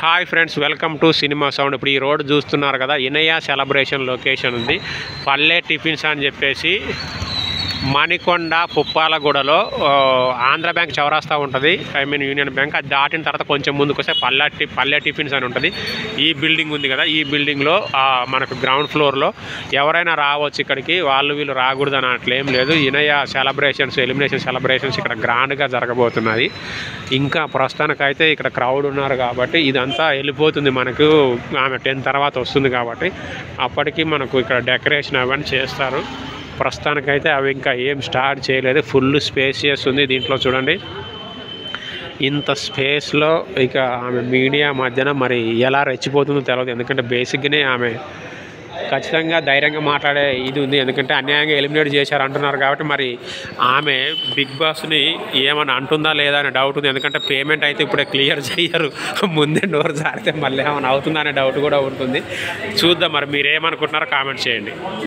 hi friends welcome to cinema sound ఇప్పుడు ఈ road చూస్తున్నారు కదా ఇనయ సెలబ్రేషన్ లొకేషన్ ఉంది పల్లె టిఫిన్స్ అని చెప్పేసి మణికొండ పుప్పాలగూడలో ఆ, ఆంధ్ర బ్యాంక్ చౌరాస్తా ఉంటుంది ఐ మీన్ యూనియన్ బ్యాంక్ అది దాటిన తర్వాత కొంచెం ముందుకు వస్తే పల్లె టి పల్లె టిఫిన్స్ అని ఉంటుంది ఈ బిల్డింగ్ ఉంది కదా ఈ బిల్డింగ్లో ఆ, మనకు గ్రౌండ్ ఫ్లోర్లో ఎవరైనా రావచ్చు ఇక్కడికి వాళ్ళు వీళ్ళు రాకూడదు అని అట్లేం లేదు ఇనయ సెలబ్రేషన్స్ ఎలిమినేషన్ సెలబ్రేషన్స్ ఇక్కడ గ్రాండ్గా జరగబోతున్నది ఇంకా ప్రస్తుతానికైతే ఇక్కడ క్రౌడ్ ఉన్నారు కాబట్టి ఇదంతా వెళ్ళిపోతుంది మనకు ఆమె టెన్ తర్వాత వస్తుంది కాబట్టి అప్పటికి మనకు ఇక్కడ డెకరేషన్ అవన్నీ చేస్తారు ప్రస్తుతానికైతే అవి ఇంకా ఏం స్టార్ట్ చేయలేదు ఫుల్ స్పేసియస్ ఉంది దీంట్లో చూడండి ఇంత స్పేస్లో ఇక ఆమె మీడియా మధ్యన మరి ఎలా రెచ్చిపోతుందో తెలియదు ఎందుకంటే బేసిక్గానే ఆమె ఖచ్చితంగా ధైర్యంగా మాట్లాడే ఇది ఉంది ఎందుకంటే అన్యాయంగా ఎలిమినేట్ చేశారు అంటున్నారు కాబట్టి మరి ఆమె బిగ్ బాస్ని ఏమైనా అంటుందా లేదా అనే డౌట్ ఉంది ఎందుకంటే పేమెంట్ అయితే ఇప్పుడే క్లియర్ చేయరు ముందే డోర్ జారితే మళ్ళీ ఏమైనా అవుతుందా అనే డౌట్ కూడా ఉంటుంది చూద్దాం మరి మీరు ఏమనుకుంటున్నారో కామెంట్ చేయండి